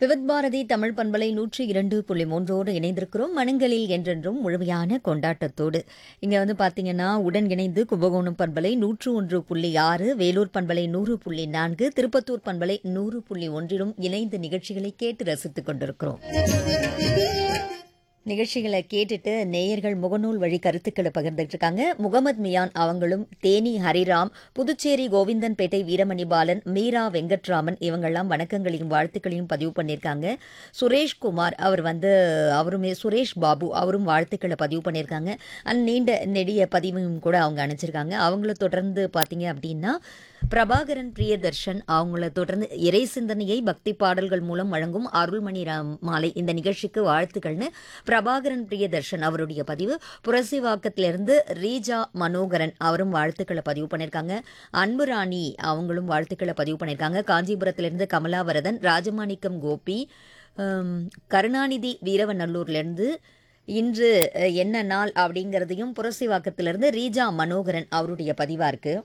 விவித் பாரதி தமிழ் பண்பலை நூற்றி இரண்டு புள்ளி மூன்றோடு இணைந்திருக்கிறோம் மனங்களில் என்றென்றும் முழுமையான கொண்டாட்டத்தோடு இங்க வந்து பாத்தீங்கன்னா உடன் இணைந்து கும்பகோணம் பண்பலை நூற்று ஒன்று புள்ளி ஆறு வேலூர் பண்பலை நூறு புள்ளி நான்கு திருப்பத்தூர் பண்பலை நூறு புள்ளி ஒன்றிலும் இணைந்து நிகழ்ச்சிகளை கேட்டு ரசித்துக் கொண்டிருக்கிறோம் நிகழ்ச்சிகளை கேட்டுட்டு நேயர்கள் முகநூல் வழி கருத்துக்களை பகிர்ந்துட்டு இருக்காங்க முகமது மியான் அவங்களும் தேனி ஹரிராம் புதுச்சேரி கோவிந்தன்பேட்டை வீரமணி பாலன் மீரா வெங்கட்ராமன் இவங்கெல்லாம் வணக்கங்களையும் வாழ்த்துக்களையும் பதிவு பண்ணியிருக்காங்க சுரேஷ் குமார் அவர் வந்து அவருமே சுரேஷ் பாபு அவரும் வாழ்த்துக்களை பதிவு பண்ணியிருக்காங்க அண்ட் நீண்ட நெடிய பதிவும் கூட அவங்க அனுப்பிச்சிருக்காங்க அவங்கள தொடர்ந்து பார்த்தீங்க அப்படின்னா பிரபாகரன் பிரியதர்ஷன் அவங்கள தொடர்ந்து இறை சிந்தனையை பக்தி பாடல்கள் மூலம் வழங்கும் அருள்மணி ராம் மாலை இந்த நிகழ்ச்சிக்கு வாழ்த்துக்கள்னு பிரபாகரன் பிரியதர்ஷன் அவருடைய பதிவு புரசிவாக்கத்திலிருந்து ரீஜா மனோகரன் அவரும் வாழ்த்துக்களை பதிவு பண்ணியிருக்காங்க அன்புராணி அவங்களும் வாழ்த்துக்களை பதிவு பண்ணியிருக்காங்க காஞ்சிபுரத்திலிருந்து கமலாவரதன் ராஜமாணிக்கம் கோபி ஹம், கருணாநிதி வீரவநல்லூர்லேருந்து இன்று அஹ், என்ன நாள் அப்படிங்கிறதையும் புரசிவாக்கத்திலிருந்து ரீஜா மனோகரன் அவருடைய பதிவா இருக்கு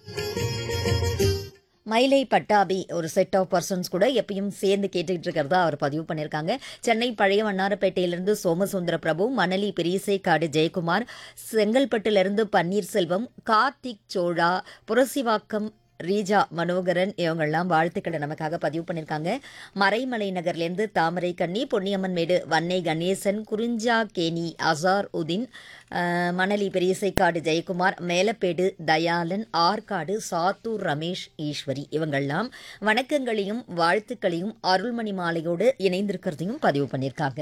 மயிலை பட்டாபி ஒரு செட் ஆஃப் பர்சன்ஸ் கூட எப்பயும் சேர்ந்து கேட்டுக்கிட்டு இருக்கிறதா அவர் பதிவு பண்ணியிருக்காங்க சென்னை பழைய வண்ணாரப்பேட்டையிலிருந்து சோமசுந்தர பிரபு மணலி பெரியசைக்காடு ஜெயக்குமார் செங்கல்பட்டிலிருந்து பன்னீர்செல்வம் கார்த்திக் சோழா புரசிவாக்கம் ரீஜா மனோகரன் இவங்கெல்லாம் வாழ்த்துக்களை நமக்காக பதிவு பண்ணியிருக்காங்க மறைமலை நகர்லேருந்து தாமரை கண்ணி பொன்னியம்மன் மேடு வன்னை கணேசன் குறிஞ்சா கேணி அசார் உதின் அஹ், மணலி பெரியசைக்காடு ஜெயக்குமார் மேலப்பேடு தயாளன் ஆற்காடு சாத்தூர் ரமேஷ் ஈஸ்வரி இவங்கெல்லாம் வணக்கங்களையும் வாழ்த்துக்களையும் அருள்மணி மாலையோடு இணைந்திருக்கிறதையும் பதிவு பண்ணியிருக்காங்க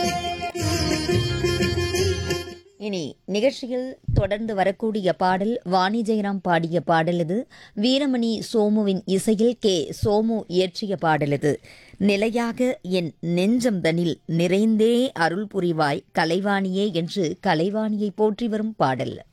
இனி நிகழ்ச்சியில் தொடர்ந்து வரக்கூடிய பாடல் வாணி ஜெயராம் பாடிய பாடல் இது வீரமணி சோமுவின் இசையில் கே சோமு இயற்றிய பாடல் இது நிலையாக என் நெஞ்சம் தனில் நிறைந்தே அருள் புரிவாய் கலைவாணியே என்று கலைவாணியை போற்றி வரும் பாடல்